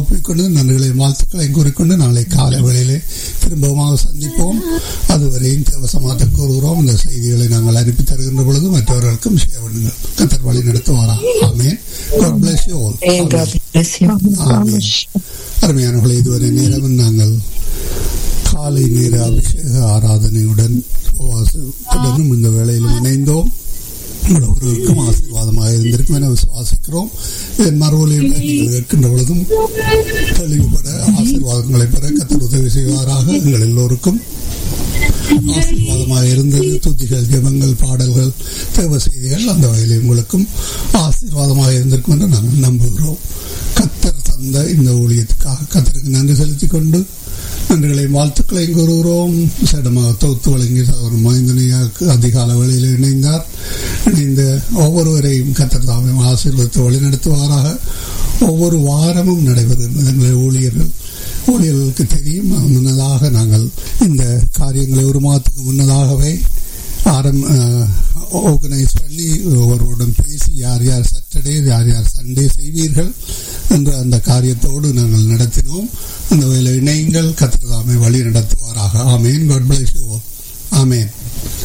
ஒப்பிக்கொண்டு நன்றிகளை வாழ்த்துக்களை கூறிக்கொண்டு நாளை காலை வேளையிலே திரும்பமாக சந்திப்போம் அதுவரையும் தேவசமாத்த கூறுகிறோம் இந்த செய்திகளை நாங்கள் அனுப்பி தருகின்ற பொழுது மற்றவர்களுக்கும் ஷேர் பண்ணுங்கள் கத்தர் வழி நடத்துவாரா ஆமேன் God bless you all. May God bless you. ஆமென். அருமையானவர்களே இதுவரை நேரம் நாங்கள் காலை நேர அபிஷேக ஆராதனையுடன் உபவாசத்துடனும் இந்த வேளையிலும் இணைந்தோம் உங்கள் ஒருவருக்கும் ஆசீர்வாதமாக இருந்திருக்கும் என விசுவாசிக்கிறோம் இதன் மறுவொலியில் நீங்கள் கேட்கின்ற பொழுதும் தெளிவு பெற ஆசீர்வாதங்களை பெற கத்தர் உதவி செய்வாராக எங்கள் எல்லோருக்கும் ஆசீர்வாதமாக இருந்தது துதிகள் ஜெபங்கள் பாடல்கள் தேவ செய்திகள் அந்த வகையில் உங்களுக்கும் ஆசீர்வாதமாக இருந்திருக்கும் என்று நாங்கள் நம்புகிறோம் கத்தர் தந்த இந்த ஊழியத்துக்காக கத்தருக்கு நன்றி செலுத்திக் கொண்டு நன்றிகளையும் வாழ்த்துக்களையும் கூறுகிறோம் சேடமாக தொகுத்து வழங்கி சகோதரன் மைந்தனையாக்கு அதிகால வேளையில் இணைந்தார் இணைந்த ஒவ்வொருவரையும் கத்தர் தாமே ஆசீர்வதித்து வழிநடத்துவாராக ஒவ்வொரு வாரமும் நடைபெறுகிறது எங்களுடைய ஊழியர்கள் ஊழியர்களுக்கு தெரியும் முன்னதாக நாங்கள் இந்த காரியங்களை ஒரு மாதத்துக்கு முன்னதாகவே ஆரம் ஆர்கனைஸ் பண்ணி ஒருவருடன் பேசி யார் யார் சாட்டர்டே யார் யார் சண்டே செய்வீர்கள் என்ற அந்த காரியத்தோடு நாங்கள் நடத்தினோம் அந்த வகையில் இணையங்கள் கத்த